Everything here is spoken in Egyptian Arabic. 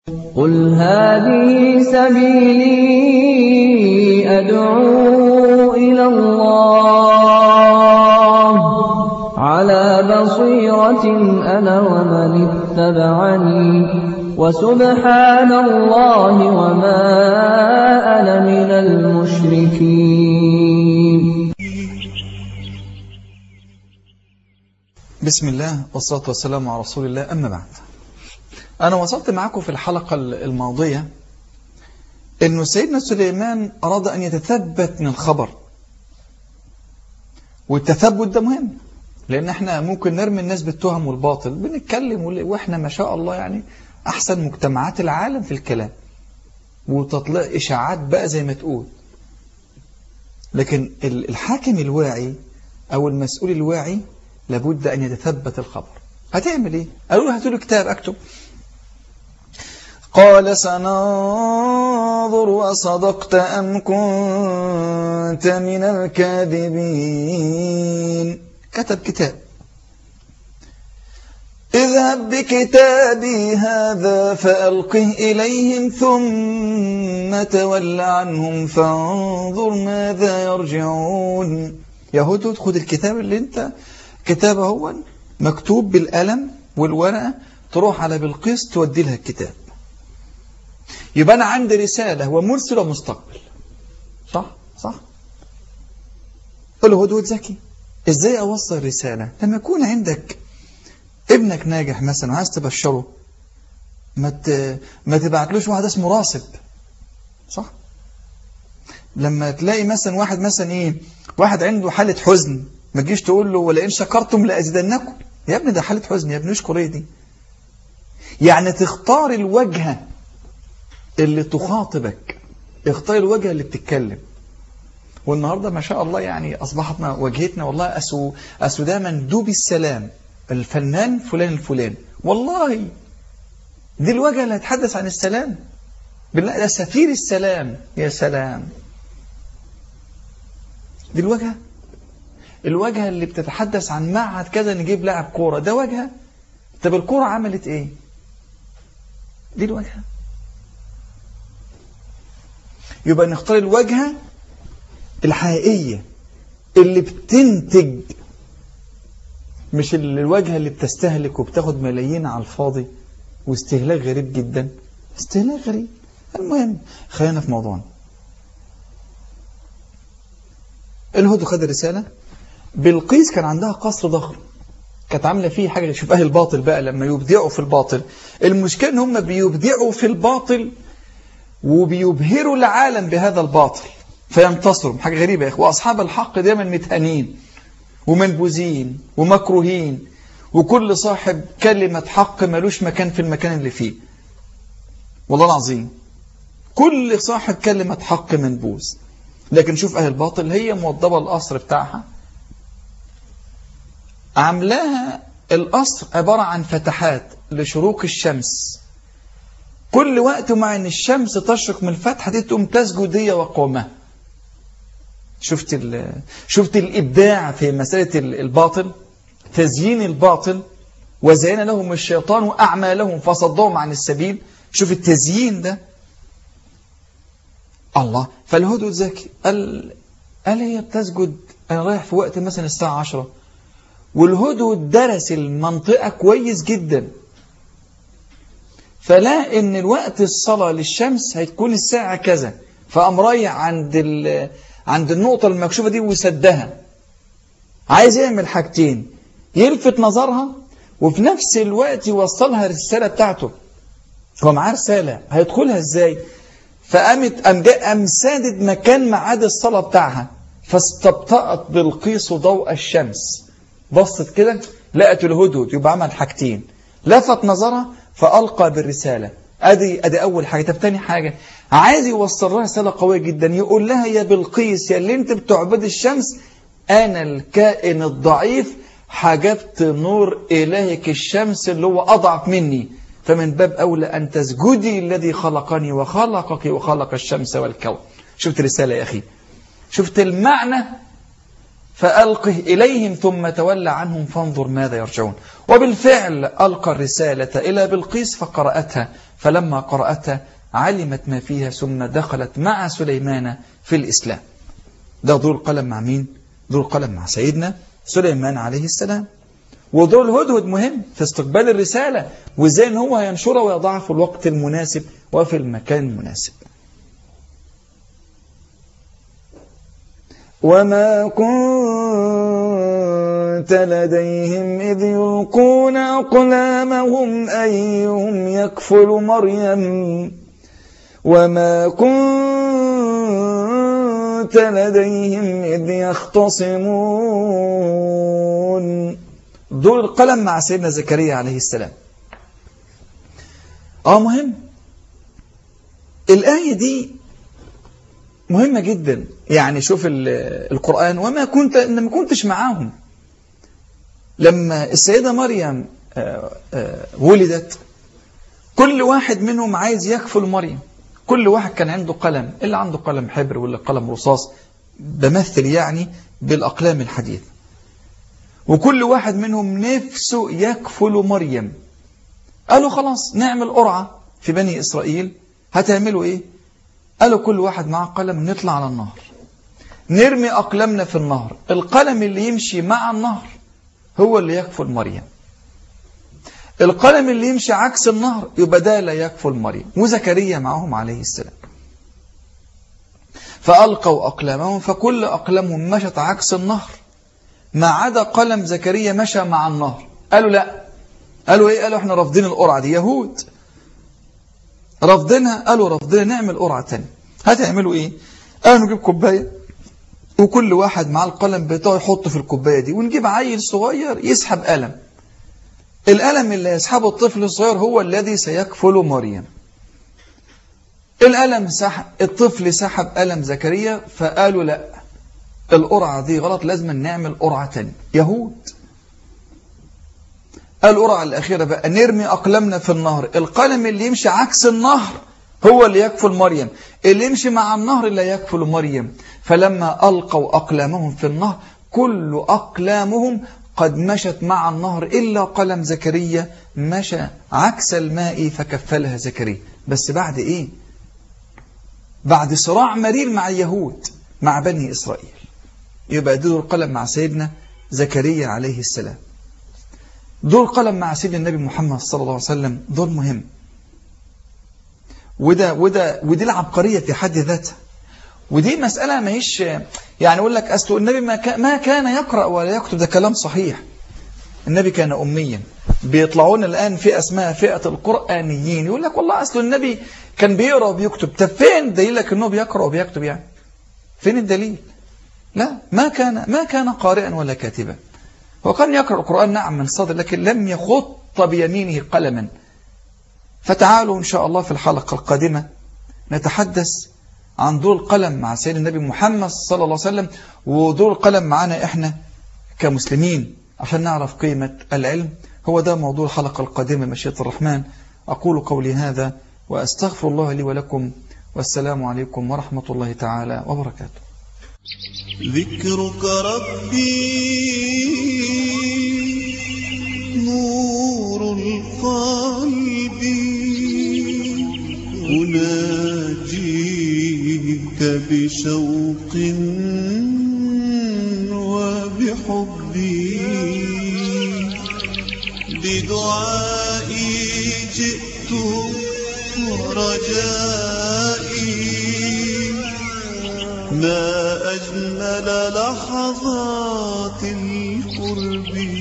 قل هذه سبيلي أدعو إلى الله على بصيرة أنا ومن اتبعني وسبحان الله وما أنا من المشركين بسم الله والصلاة والسلام على رسول الله أما بعد أنا وصلت معكم في الحلقة الماضية أنه سيدنا سليمان أراد أن يتثبت من الخبر والتثبت ده مهم لأن احنا ممكن نرمي الناس بالتهم والباطل بنتكلم وإحنا ما شاء الله يعني أحسن مجتمعات العالم في الكلام وتطلع إشاعات بقى زي ما تقول لكن الحاكم الواعي أو المسؤول الواعي لابد أن يتثبت الخبر هتعمل إيه؟ قالوا له هاتوا له كتاب أكتب قال سننظر أصدقت أم كنت من الكاذبين كتب كتاب اذهب بكتابي هذا فألقه إليهم ثم تول عنهم فانظر ماذا يرجعون يا هدهد خد الكتاب اللي انت كتابه هو مكتوب بالقلم والورقة تروح على بلقيس تودي لها الكتاب يبقى أنا عندي رسالة ومرسل ومستقبل صح صح قل هدهد ذكي ازاي اوصل رسالة لما يكون عندك ابنك ناجح مثلا وعايز تبشره ما ما تبعتلوش واحد اسمه راسب صح لما تلاقي مثلا واحد مثلا ايه واحد عنده حالة حزن ما تجيش تقول له ولئن شكرتم لأزيدنكم يا ابني ده حالة حزن يا ابني اشكر ايه دي يعني تختار الوجهة اللي تخاطبك اختار الوجهة اللي بتتكلم والنهاردة ما شاء الله يعني أصبحتنا وجهتنا والله أسو, أسو ده مندوب السلام الفنان فلان الفلان والله دي الوجهة اللي هتحدث عن السلام بالله ده سفير السلام يا سلام دي الوجهة الوجهة اللي بتتحدث عن معهد كذا نجيب لاعب كورة ده وجهة طب الكورة عملت ايه دي الوجهة يبقى نختار الوجهة الحقيقية اللي بتنتج مش الوجهة اللي بتستهلك وبتاخد ملايين على الفاضي واستهلاك غريب جدا استهلاك غريب المهم خلينا في موضوعنا الهدو خد الرسالة بلقيس كان عندها قصر ضخم كانت عاملة فيه حاجة شوف أهل الباطل بقى لما يبدعوا في الباطل المشكلة ان هم بيبدعوا في الباطل وبيبهروا العالم بهذا الباطل فينتصروا حاجة غريبة يا إخوة وأصحاب الحق دايما متهانين ومنبوذين ومكروهين وكل صاحب كلمة حق ملوش مكان في المكان اللي فيه والله العظيم كل صاحب كلمة حق منبوذ لكن شوف أهل الباطل هي موضبة القصر بتاعها عاملاها القصر عبارة عن فتحات لشروق الشمس كل وقت مع ان الشمس تشرق من الفتحة دي تقوم تسجد هي وقومها شفت شفت الإبداع في مسألة الباطل تزيين الباطل وزين لهم الشيطان أعمالهم فصدهم عن السبيل شوف التزيين ده الله فالهدو ذكي قال قال هي بتسجد أنا رايح في وقت مثلا الساعة عشرة والهدو درس المنطقة كويس جدا فلا ان الوقت الصلاة للشمس هتكون الساعة كذا فقام رايح عند عند النقطة المكشوفة دي وسدها عايز يعمل حاجتين يلفت نظرها وفي نفس الوقت يوصلها الرسالة بتاعته هو معاه رسالة هيدخلها ازاي فقامت قام جاء قام سادد مكان ميعاد الصلاة بتاعها فاستبطأت بالقيس ضوء الشمس بصت كده لقت الهدهد يبقى عمل حاجتين لفت نظرها فألقى بالرسالة أدي, أدي أول حاجة طب تاني حاجة عايز يوصل لها رسالة قوية جدا يقول لها يا بلقيس يا اللي انت بتعبد الشمس أنا الكائن الضعيف حجبت نور إلهك الشمس اللي هو أضعف مني فمن باب أولى أن تسجدي الذي خلقني وخلقك وخلق الشمس والكون شفت الرسالة يا أخي شفت المعنى فألقه إليهم ثم تولى عنهم فانظر ماذا يرجعون وبالفعل ألقى الرسالة إلى بلقيس فقرأتها فلما قرأتها علمت ما فيها ثم دخلت مع سليمان في الإسلام ده دور القلم مع مين؟ دور القلم مع سيدنا سليمان عليه السلام ودور الهدهد مهم في استقبال الرسالة وازاي ان هو هينشرها ويضعها في الوقت المناسب وفي المكان المناسب وما كنت لديهم إذ يلقون أقلامهم أيهم يكفل مريم وما كنت لديهم إذ يختصمون دور القلم مع سيدنا زكريا عليه السلام اه مهم الآية دي مهمة جدا يعني شوف القرآن وما كنت إن ما كنتش معاهم لما السيدة مريم ولدت كل واحد منهم عايز يكفل مريم كل واحد كان عنده قلم اللي عنده قلم حبر واللي قلم رصاص بمثل يعني بالأقلام الحديثة وكل واحد منهم نفسه يكفل مريم قالوا خلاص نعمل قرعة في بني إسرائيل هتعملوا إيه قالوا كل واحد معاه قلم نطلع على النهر نرمي أقلامنا في النهر القلم اللي يمشي مع النهر هو اللي يكفل مريم القلم اللي يمشي عكس النهر يبقى ده لا يكفل مريم وزكريا معهم عليه السلام فألقوا أقلامهم فكل أقلامهم مشت عكس النهر ما عدا قلم زكريا مشى مع النهر قالوا لا قالوا ايه قالوا احنا رافضين القرعة دي يهود رافضينها قالوا رافضينها نعمل قرعة تانية هتعملوا ايه قالوا نجيب كوباية وكل واحد مع القلم بتاعه يحطه في الكوباية دي ونجيب عيل صغير يسحب قلم القلم اللي يسحبه الطفل الصغير هو الذي سيكفل مريم القلم سحب الطفل سحب قلم زكريا فقالوا لا القرعة دي غلط لازم نعمل قرعة تانية يهود القرعة الأخيرة بقى نرمي أقلامنا في النهر القلم اللي يمشي عكس النهر هو اللي يكفل مريم اللي يمشي مع النهر لا يكفل مريم فلما ألقوا أقلامهم في النهر كل أقلامهم قد مشت مع النهر إلا قلم زكريا مشى عكس الماء فكفلها زكريا بس بعد إيه بعد صراع مرير مع اليهود مع بني إسرائيل يبقى دور القلم مع سيدنا زكريا عليه السلام دور القلم مع سيدنا النبي محمد صلى الله عليه وسلم دور مهم وده وده ودي العبقرية في حد ذاتها ودي مسألة ما هيش يعني يقول لك أصل النبي ما كان, ما كان يقرأ ولا يكتب ده كلام صحيح النبي كان أميا بيطلعون الآن فئة اسمها فئة القرآنيين يقول لك والله أصل النبي كان بيقرأ وبيكتب طب فين دليلك أنه بيقرأ وبيكتب يعني فين الدليل لا ما كان ما كان قارئا ولا كاتبا هو كان يقرأ القرآن نعم من صدر لكن لم يخط بيمينه قلما فتعالوا إن شاء الله في الحلقة القادمة نتحدث عن دور القلم مع سيد النبي محمد صلى الله عليه وسلم ودور القلم معنا إحنا كمسلمين عشان نعرف قيمة العلم هو ده موضوع الحلقة القادمة مشيئة الرحمن أقول قولي هذا وأستغفر الله لي ولكم والسلام عليكم ورحمة الله تعالى وبركاته ذكرك ربي نور القلب أناجيك بشوق وبحبي بدعائي جئت ورجائي ما أجمل لحظات القرب